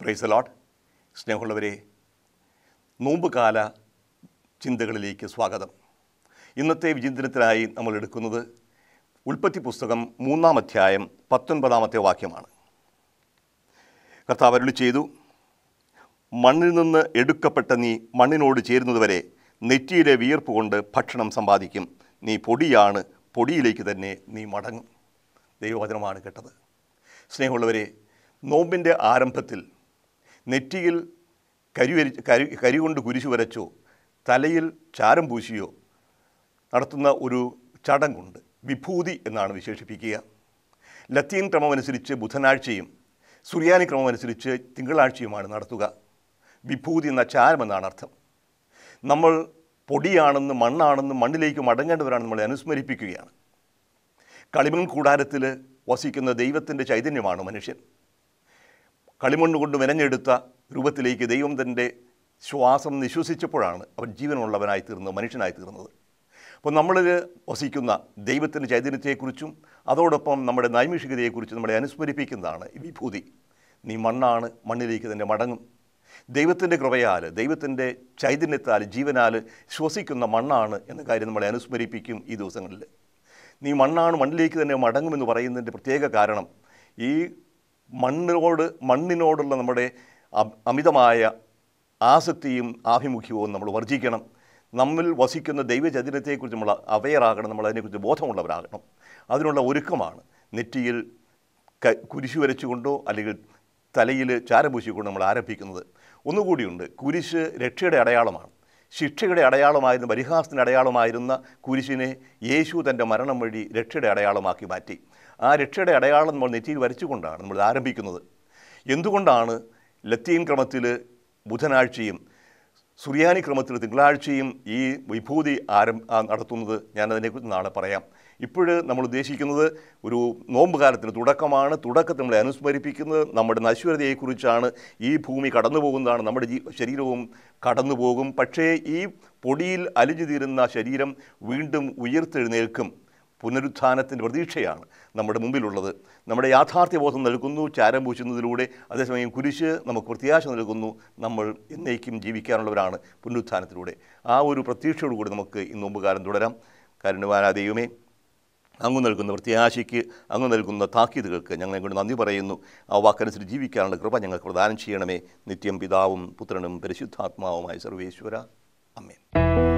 price ലോട്ട് സ്നേഹമുള്ളവരെ നോമ്പുകാല ചിന്തകളിലേക്ക് സ്വാഗതം ഇന്നത്തെ വിചിന്തനത്തിനായി നമ്മൾ എടുക്കുന്നത് ഉൽപ്പത്തി പുസ്തകം മൂന്നാം അധ്യായം പത്തൊൻപതാമത്തെ വാക്യമാണ് കർത്താവ് അരുളി ചെയ്തു മണ്ണിൽ നിന്ന് എടുക്കപ്പെട്ട നീ മണ്ണിനോട് ചേരുന്നതുവരെ നെറ്റിയിലെ വിയർപ്പ് കൊണ്ട് ഭക്ഷണം സമ്പാദിക്കും നീ പൊടിയാണ് പൊടിയിലേക്ക് തന്നെ നീ മടങ്ങും ദൈവവചനമാണ് കേട്ടത് സ്നേഹമുള്ളവരെ നോമ്പിൻ്റെ ആരംഭത്തിൽ നെറ്റിയിൽ കരിവരി കരി കരി കൊണ്ട് കുരിശു വരച്ചോ തലയിൽ ചാരം പൂശിയോ നടത്തുന്ന ഒരു ചടങ്ങുണ്ട് വിഭൂതി എന്നാണ് വിശേഷിപ്പിക്കുക ലത്തീൻ ക്രമമനുസരിച്ച് ബുധനാഴ്ചയും സുറിയാനി ക്രമമനുസരിച്ച് തിങ്കളാഴ്ചയുമാണ് നടത്തുക വിഭൂതി എന്ന ചാരം എന്നാണ് അർത്ഥം നമ്മൾ പൊടിയാണെന്ന് മണ്ണാണെന്ന് മണ്ണിലേക്ക് മടങ്ങേണ്ടവരാണ് നമ്മളെ അനുസ്മരിപ്പിക്കുകയാണ് കളിമൺ കൂടാരത്തിൽ വസിക്കുന്ന ദൈവത്തിൻ്റെ ചൈതന്യമാണ് മനുഷ്യൻ കളിമണ്ണ് കൊണ്ട് മെനഞ്ഞെടുത്ത രൂപത്തിലേക്ക് ദൈവം തൻ്റെ ശ്വാസം നിശ്വസിച്ചപ്പോഴാണ് അവൻ ജീവനുള്ളവനായി തീർന്നത് മനുഷ്യനായി തീർന്നത് അപ്പോൾ നമ്മളിൽ വസിക്കുന്ന ദൈവത്തിൻ്റെ ചൈതന്യത്തെക്കുറിച്ചും അതോടൊപ്പം നമ്മുടെ നൈമിഷികതയെക്കുറിച്ചും നമ്മളെ അനുസ്മരിപ്പിക്കുന്നതാണ് ഈ വിഭൂതി നീ മണ്ണാണ് മണ്ണിലേക്ക് തന്നെ മടങ്ങും ദൈവത്തിൻ്റെ കൃപയാൽ ദൈവത്തിൻ്റെ ചൈതന്യത്താൽ ജീവനാൽ ശ്വസിക്കുന്ന മണ്ണാണ് എന്ന കാര്യം നമ്മളെ അനുസ്മരിപ്പിക്കും ഈ ദിവസങ്ങളിൽ നീ മണ്ണാണ് മണ്ണിലേക്ക് തന്നെ മടങ്ങുമെന്ന് പറയുന്നതിൻ്റെ പ്രത്യേക കാരണം ഈ മണ്ണിനോട് മണ്ണിനോടുള്ള നമ്മുടെ അ- അമിതമായ ആസക്തിയും ആഭിമുഖ്യവും നമ്മൾ വർജിക്കണം നമ്മിൽ വസിക്കുന്ന ദൈവചരിത്രത്തെക്കുറിച്ച് നമ്മൾ അവെയറാകണം നമ്മൾ അതിനെക്കുറിച്ച് ബോധമുള്ളവരാകണം അതിനുള്ള ഒരുക്കമാണ് നെറ്റിയിൽ ക കുരിശ് വരച്ചുകൊണ്ടോ അല്ലെങ്കിൽ തലയിൽ ചാരപൂശിക്കൊണ്ടോ നമ്മൾ ആരംഭിക്കുന്നത് ഒന്നുകൂടിയുണ്ട് കുരിശ് രക്ഷയുടെ അടയാളമാണ് ശിക്ഷയുടെ അടയാളമായിരുന്ന പരിഹാസത്തിൻ്റെ അടയാളമായിരുന്ന കുരിശിനെ യേശു തൻ്റെ മരണം വഴി രക്ഷയുടെ അടയാളമാക്കി മാറ്റി ആ രക്ഷയുടെ അടയാളം നമ്മൾ നെറ്റിയിൽ വരച്ചുകൊണ്ടാണ് നമ്മൾ ആരംഭിക്കുന്നത് എന്തുകൊണ്ടാണ് ലത്തീൻ ക്രമത്തിൽ ബുധനാഴ്ചയും സുറിയാനി ക്രമത്തിൽ തിങ്കളാഴ്ചയും ഈ വിഭൂതി ആരം ആ, നടത്തുന്നത് ഞാനതിനെക്കുറിച്ച് നാളെ പറയാം ഇപ്പോൾ നമ്മൾ ഉദ്ദേശിക്കുന്നത് ഒരു നോമ്പ് കാലത്തിന് തുടക്കമാണ് തുടക്കത്തിൽ നമ്മളെ അനുസ്മരിപ്പിക്കുന്നത് നമ്മുടെ നശ്വരതയെക്കുറിച്ചാണ് ഈ ഭൂമി കടന്നു പോകുന്നതാണ് നമ്മുടെ ജീ ശരീരവും കടന്നു പോകും പക്ഷേ ഈ പൊടിയിൽ അലിഞ്ഞു തീരുന്ന ശരീരം വീണ്ടും ഉയർത്തെഴുന്നേൽക്കും പുനരുത്ഥാനത്തിൻ്റെ പ്രതീക്ഷയാണ് നമ്മുടെ മുമ്പിലുള്ളത് നമ്മുടെ യാഥാർത്ഥ്യബോധം നൽകുന്നു ചാരം പൂശുന്നതിലൂടെ അതേസമയം കുരിശ് നമുക്ക് പ്രത്യാശ നൽകുന്നു നമ്മൾ എന്നേക്കും ജീവിക്കാനുള്ളവരാണ് പുനരുത്ഥാനത്തിലൂടെ ആ ഒരു പ്രതീക്ഷയോടുകൂടി നമുക്ക് ഈ നോമ്പുകാലം തുടരാം കാരണവാനാ ദൈവമേ അങ്ങ് നൽകുന്ന പ്രത്യാശയ്ക്ക് അങ്ങ് നൽകുന്ന താക്കീതുകൾക്ക് ഞങ്ങളെ കൊണ്ട് നന്ദി പറയുന്നു ആ വാക്കനുസരിച്ച് ജീവിക്കാനുള്ള കൃപ ഞങ്ങൾക്ക് പ്രദാനം ചെയ്യണമേ നിത്യം പിതാവും പുത്രനും പരിശുദ്ധാത്മാവുമായ സർവേശ്വര അമ്മേൻ